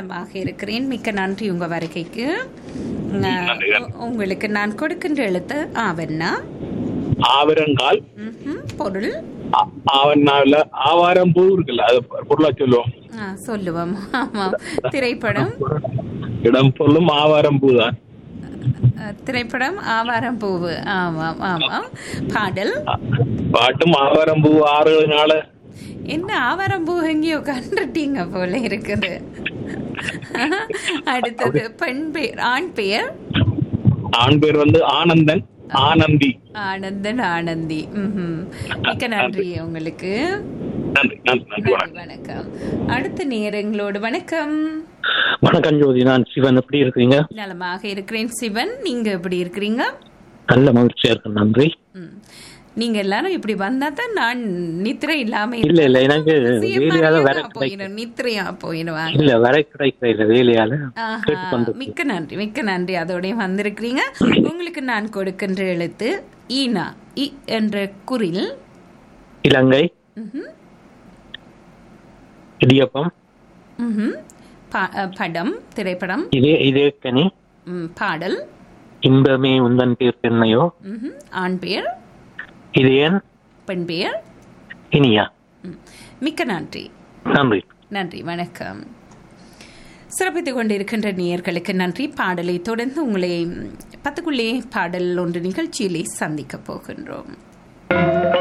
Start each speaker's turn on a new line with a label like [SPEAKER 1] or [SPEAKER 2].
[SPEAKER 1] நலமாக இருக்கிறேன் மிக்க நன்றி உங்க வருகைக்கு
[SPEAKER 2] நன்றி.
[SPEAKER 1] உ- உங்களுக்கு நான் கொடுக்கின்ற எழுத்து ஆவண்ணா
[SPEAKER 2] ஆவரங்கால்
[SPEAKER 1] ம்ஹும். பொருள்
[SPEAKER 2] ஆ- ஆவண்ணாவில் ஆவாரம் பூ இருக்குல்ல அது பொருளா சொல்லுவோம்
[SPEAKER 1] ஆ, சொல்லுவோம் ஆமாம் திரைப்படம்
[SPEAKER 2] இடம் பொருளும் ஆவாரம் பூ தான்
[SPEAKER 1] அ, திரைப்படம் ஆவாரம் பூவு ஆமாம் ஆமாம் பாடல்
[SPEAKER 2] பாட்டும் ஆவாரம் பூ ஆறு நாள்
[SPEAKER 1] என்ன ஆவாரம் பூ எங்கேயோ கண்டுட்டீங்க போல இருக்குது அடுத்தது பெண் பெயர் ஆண் பெயர்
[SPEAKER 2] ஆண் பேர் வந்து ஆனந்தன் ஆனந்தி
[SPEAKER 1] ஆனந்தன் ஆனந்தி ம்ஹும். மிக்க நன்றி உங்களுக்கு
[SPEAKER 2] நன்றி நன்றி நன்றி
[SPEAKER 1] நன்றி
[SPEAKER 2] வணக்கம்
[SPEAKER 1] வணக்கம் அடுத்த நேரங்களோடு வணக்கம்
[SPEAKER 3] வணக்கம் ஜோதி நான் சிவன் எப்படி இருக்கீங்க
[SPEAKER 1] நலமாக இருக்கிறேன் சிவன் நீங்க எப்படி இருக்கிறீங்க
[SPEAKER 3] நல்ல மகிழ்ச்சியா இருக்கு நன்றி
[SPEAKER 1] ம். நீங்க எல்லாரும் இப்படி வந்தா தான் நான் நித்திரை இல்லாம
[SPEAKER 3] இல்ல இல்ல
[SPEAKER 1] இருப்பேன்.
[SPEAKER 3] எனக்கு
[SPEAKER 1] சுயமா
[SPEAKER 3] வேலையால
[SPEAKER 1] இருந்தா
[SPEAKER 3] வர
[SPEAKER 1] போயிடும் நித்திரையா போயிடுவாங்க
[SPEAKER 3] இல்ல வர கிடைக்கிற இல்ல வேலையால
[SPEAKER 1] ஆஹா,
[SPEAKER 3] கேட்டுக்கொண்டு
[SPEAKER 1] மிக்க நன்றி மிக்க நன்றி அதோடய வந்திருக்கிறீங்க உங்களுக்கு நான் கொடுக்கின்ற எழுத்து ஈனா இ என்ற குரில்
[SPEAKER 3] இலங்கை
[SPEAKER 1] ம்ஹும்,
[SPEAKER 3] இடியப்பம்
[SPEAKER 1] ம்ஹும். பா- அ, படம் திரைப்படம்
[SPEAKER 3] இதே இதே கனி
[SPEAKER 1] ம், பாடல்
[SPEAKER 3] இன்பமே உந்தன் பேர் பெண்ணையோ
[SPEAKER 1] ம்ஹும். ஆண் பெயர்
[SPEAKER 3] இது ஏன்
[SPEAKER 1] பெண் பெயர்
[SPEAKER 3] இனியா
[SPEAKER 1] ம். மிக்க நன்றி
[SPEAKER 3] நன்றி
[SPEAKER 1] நன்றி வணக்கம் சிறப்பித்துக் கொண்டிருக்கின்ற நேயர்களுக்கு நன்றி பாடலை தொடர்ந்து உங்களை ம், பத்துக்குள்ளே பாடல் ஒன்று நிகழ்ச்சியிலே சந்திக்கப் போகின்றோம்